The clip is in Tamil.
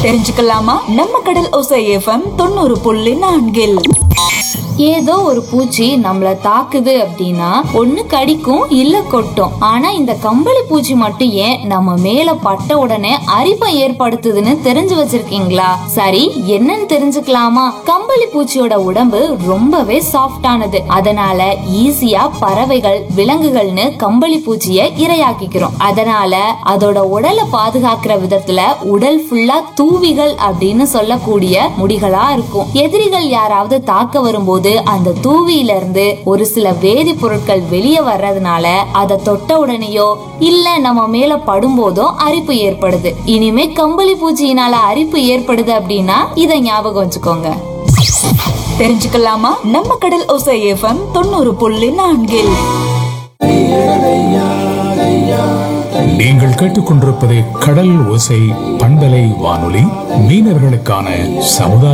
தெரிஞ்சுக்கலாமா நம்ம கடல் ஒசை எஃப்எம் தொண்ணூறு புள்ளி நான்கில் ஏதோ ஒரு பூச்சி நம்மள தாக்குது அப்படின்னா ஒண்ணு கடிக்கும் இல்ல கொட்டும் ஆனா இந்த கம்பளி பூச்சி மட்டும் ஏன் நம்ம மேல பட்ட உடனே அரிப்பை ஏற்படுத்துதுன்னு தெரிஞ்சு வச்சிருக்கீங்களா சரி என்னன்னு தெரிஞ்சுக்கலாமா கம்பளி பூச்சியோட உடம்பு ரொம்பவே சாஃப்டானது அதனால ஈஸியா பறவைகள் விலங்குகள்னு கம்பளி பூச்சிய இரையாக்கிக்கிறோம் அதனால அதோட உடலை பாதுகாக்கிற விதத்துல உடல் ஃபுல்லா தூவிகள் அப்படின்னு சொல்லக்கூடிய முடிகளா இருக்கும் எதிரிகள் யாராவது தாக்க வரும்போது அந்த தூவியில இருந்து ஒரு சில வேதிப்பொருட்கள் வெளியே வர்றதுனால அதை தொட்ட உடனேயோ இல்ல நம்ம மேல படும்போதோ அரிப்பு ஏற்படுது இனிமே கம்பளி பூச்சியினால அரிப்பு ஏற்படுது அப்படின்னா இதை ஞாபகம் வச்சுக்கோங்க தெரிஞ்சுக்கலாமா நம்ம கடல் ஒசை எஃப்எம் தொண்ணூறு புள்ளி நான்கில் நீங்கள் கேட்டுக்கொண்டிருப்பது கடல் ஓசை பண்பலை வானொலி மீனவர்களுக்கான சமுதாய